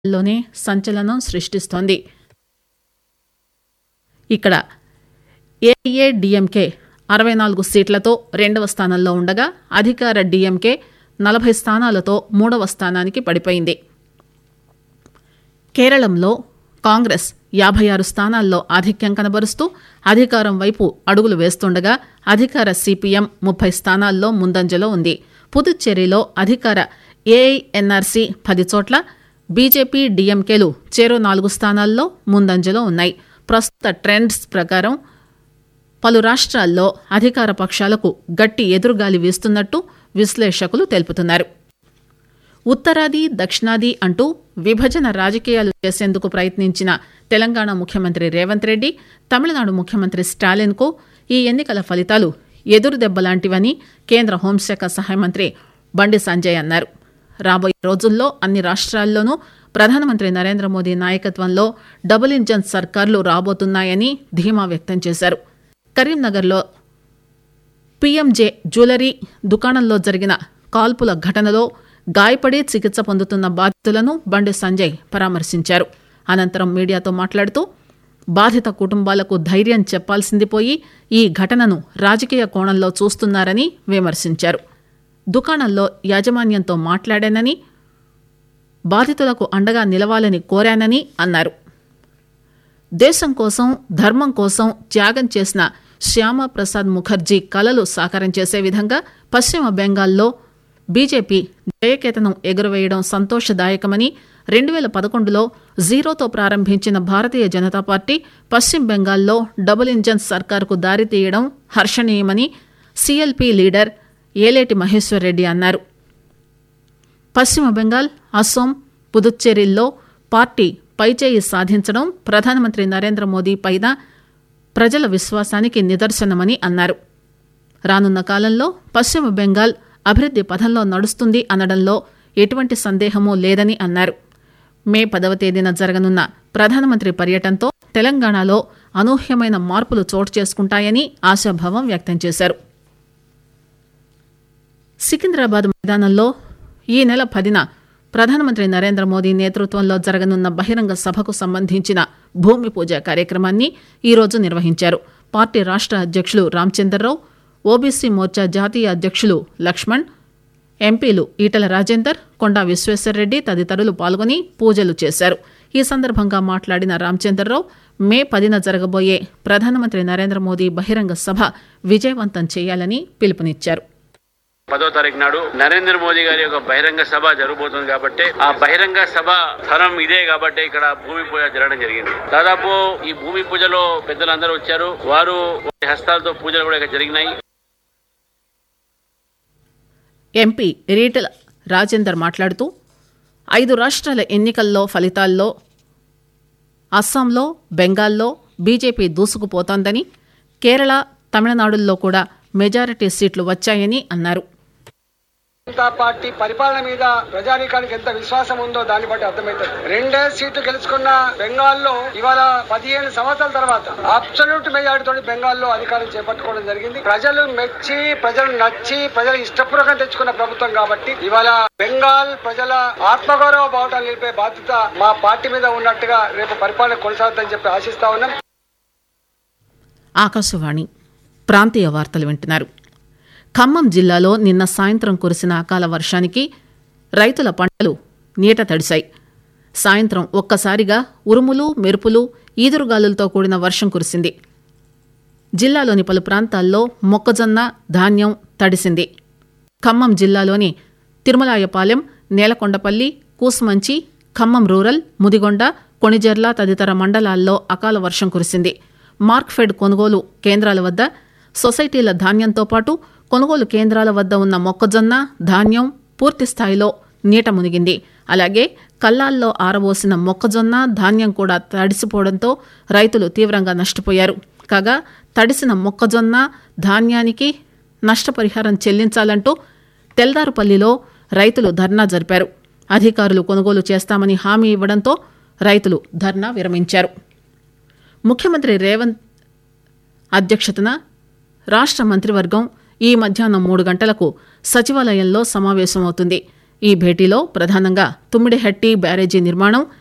లోనే సంచలనం సృష్టిస్తోంది ఇక్కడ ఏఐఏడీఎంకే అరవై నాలుగు సీట్లతో రెండవ స్థానంలో ఉండగా అధికార డీఎంకే నలభై స్థానాలతో మూడవ స్థానానికి పడిపోయింది కేరళంలో కాంగ్రెస్ యాభై ఆరు స్థానాల్లో ఆధిక్యం కనబరుస్తూ అధికారం వైపు అడుగులు వేస్తుండగా అధికార సిపిఎం ముప్పై స్థానాల్లో ముందంజలో ఉంది పుదుచ్చేరిలో అధికార ఏఐఎన్ఆర్సీ పది చోట్ల బీజేపీ డీఎంకేలు చెరో నాలుగు స్థానాల్లో ముందంజలో ఉన్నాయి ప్రస్తుత ట్రెండ్స్ ప్రకారం పలు రాష్ట్రాల్లో అధికార పక్షాలకు గట్టి ఎదురుగాలి వీస్తున్నట్టు విశ్లేషకులు తెలుపుతున్నారు ఉత్తరాది దక్షిణాది అంటూ విభజన రాజకీయాలు చేసేందుకు ప్రయత్నించిన తెలంగాణ ముఖ్యమంత్రి రేవంత్ రెడ్డి తమిళనాడు ముఖ్యమంత్రి స్టాలిన్కు ఈ ఎన్నికల ఫలితాలు ఎదురుదెబ్బలాంటివని కేంద్ర హోంశాఖ సహాయ మంత్రి బండి సంజయ్ అన్నారు రాబోయే రోజుల్లో అన్ని రాష్ట్రాల్లోనూ ప్రధానమంత్రి నరేంద్ర మోదీ నాయకత్వంలో డబుల్ ఇంజన్ సర్కార్లు రాబోతున్నాయని ధీమా వ్యక్తం చేశారు కరీంనగర్లో పీఎంజే జ్యువెలరీ దుకాణంలో జరిగిన కాల్పుల ఘటనలో గాయపడి చికిత్స పొందుతున్న బాధితులను బండి సంజయ్ పరామర్శించారు అనంతరం మీడియాతో మాట్లాడుతూ బాధిత కుటుంబాలకు ధైర్యం చెప్పాల్సింది పోయి ఈ ఘటనను రాజకీయ కోణంలో చూస్తున్నారని విమర్శించారు దుకాణంలో యాజమాన్యంతో మాట్లాడానని బాధితులకు అండగా నిలవాలని కోరానని అన్నారు దేశం కోసం ధర్మం కోసం త్యాగం చేసిన శ్యామప్రసాద్ ముఖర్జీ కలలు సాకారం చేసే విధంగా పశ్చిమ బెంగాల్లో బీజేపీ జయకేతనం ఎగురవేయడం సంతోషదాయకమని రెండు వేల పదకొండులో జీరోతో ప్రారంభించిన భారతీయ జనతా పార్టీ పశ్చిమ బెంగాల్లో డబుల్ ఇంజన్ సర్కార్కు దారితీయడం హర్షణీయమని సీఎల్పీ లీడర్ ఏలేటి మహేశ్వర్ రెడ్డి అన్నారు పశ్చిమ బెంగాల్ అస్సోం పుదుచ్చేరిల్లో పార్టీ పైచేయి సాధించడం ప్రధానమంత్రి నరేంద్ర మోదీ పైన ప్రజల విశ్వాసానికి నిదర్శనమని అన్నారు రానున్న కాలంలో పశ్చిమ బెంగాల్ అభివృద్ది పథంలో నడుస్తుంది అనడంలో ఎటువంటి సందేహమూ లేదని అన్నారు మే పదవ తేదీన జరగనున్న ప్రధానమంత్రి పర్యటనతో తెలంగాణలో అనూహ్యమైన మార్పులు చోటు చేసుకుంటాయని ఆశాభావం వ్యక్తం చేశారు సికింద్రాబాద్ మైదానంలో ఈ నెల పదిన ప్రధానమంత్రి నరేంద్ర మోదీ నేతృత్వంలో జరగనున్న బహిరంగ సభకు సంబంధించిన భూమి పూజ కార్యక్రమాన్ని ఈరోజు నిర్వహించారు పార్టీ రాష్ట్ర అధ్యక్షులు రామచంద్రరావు ఓబీసీ మోర్చా జాతీయ అధ్యక్షులు లక్ష్మణ్ ఎంపీలు ఈటల రాజేందర్ కొండా విశ్వేశ్వరరెడ్డి తదితరులు పాల్గొని పూజలు చేశారు ఈ సందర్భంగా మాట్లాడిన రామచంద్రరావు మే పదిన జరగబోయే ప్రధానమంత్రి నరేంద్ర మోదీ బహిరంగ సభ విజయవంతం చేయాలని పిలుపునిచ్చారు పదో తారీఖు నాడు నరేంద్ర మోదీ గారి యొక్క బహిరంగ సభ జరగబోతుంది కాబట్టి ఆ బహిరంగ సభ స్థలం ఇదే కాబట్టి ఇక్కడ భూమి పూజ జరగడం జరిగింది దాదాపు ఈ భూమి పూజలో పెద్దలందరూ వచ్చారు వారు వారి హస్తాలతో పూజలు కూడా ఇక్కడ జరిగినాయి ఎంపీ రీటల రాజేందర్ మాట్లాడుతూ ఐదు రాష్ట్రాల ఎన్నికల్లో ఫలితాల్లో అస్సాంలో బెంగాల్లో బీజేపీ దూసుకుపోతోందని కేరళ తమిళనాడుల్లో కూడా మెజారిటీ సీట్లు వచ్చాయని అన్నారు జనతా పార్టీ పరిపాలన మీద ప్రజానీకానికి ఎంత విశ్వాసం ఉందో దాన్ని బట్టి అర్థమవుతుంది రెండే సీట్లు గెలుచుకున్న బెంగాల్లో ఇవాళ పదిహేను సంవత్సరాల తర్వాత అబ్సల్యూట్ మెజారిటీతో బెంగాల్లో అధికారం చేపట్టుకోవడం జరిగింది ప్రజలు మెచ్చి ప్రజలు నచ్చి ప్రజలు ఇష్టపూర్వకంగా తెచ్చుకున్న ప్రభుత్వం కాబట్టి ఇవాళ బెంగాల్ ప్రజల ఆత్మగౌరవ బావటాలు నిలిపే బాధ్యత మా పార్టీ మీద ఉన్నట్టుగా రేపు పరిపాలన కొనసాగుతుందని చెప్పి ఆశిస్తా ఉన్నాం ఆకాశవాణి ప్రాంతీయ వార్తలు వింటున్నారు ఖమ్మం జిల్లాలో నిన్న సాయంత్రం కురిసిన అకాల వర్షానికి రైతుల పంటలు నీట తడిశాయి సాయంత్రం ఒక్కసారిగా ఉరుములు మెరుపులు ఈదురుగాలులతో కూడిన వర్షం కురిసింది జిల్లాలోని పలు ప్రాంతాల్లో మొక్కజొన్న ధాన్యం తడిసింది ఖమ్మం జిల్లాలోని తిరుమలాయపాలెం నేలకొండపల్లి కూసుమంచి ఖమ్మం రూరల్ ముదిగొండ కొణిజర్ల తదితర మండలాల్లో అకాల వర్షం కురిసింది మార్క్ఫెడ్ కొనుగోలు కేంద్రాల వద్ద సొసైటీల ధాన్యంతో పాటు కొనుగోలు కేంద్రాల వద్ద ఉన్న మొక్కజొన్న ధాన్యం పూర్తి స్థాయిలో నీట మునిగింది అలాగే కల్లాల్లో ఆరబోసిన మొక్కజొన్న ధాన్యం కూడా తడిసిపోవడంతో రైతులు తీవ్రంగా నష్టపోయారు కాగా తడిసిన మొక్కజొన్న ధాన్యానికి నష్టపరిహారం చెల్లించాలంటూ తెల్దారుపల్లిలో రైతులు ధర్నా జరిపారు అధికారులు కొనుగోలు చేస్తామని హామీ ఇవ్వడంతో రైతులు ధర్నా విరమించారు ముఖ్యమంత్రి రేవంత్ అధ్యక్షతన రాష్ట్ర మంత్రివర్గం ఈ మధ్యాహ్నం మూడు గంటలకు సచివాలయంలో సమావేశమవుతుంది ఈ భేటీలో ప్రధానంగా తుమ్మిడిహట్టి బ్యారేజీ నిర్మాణం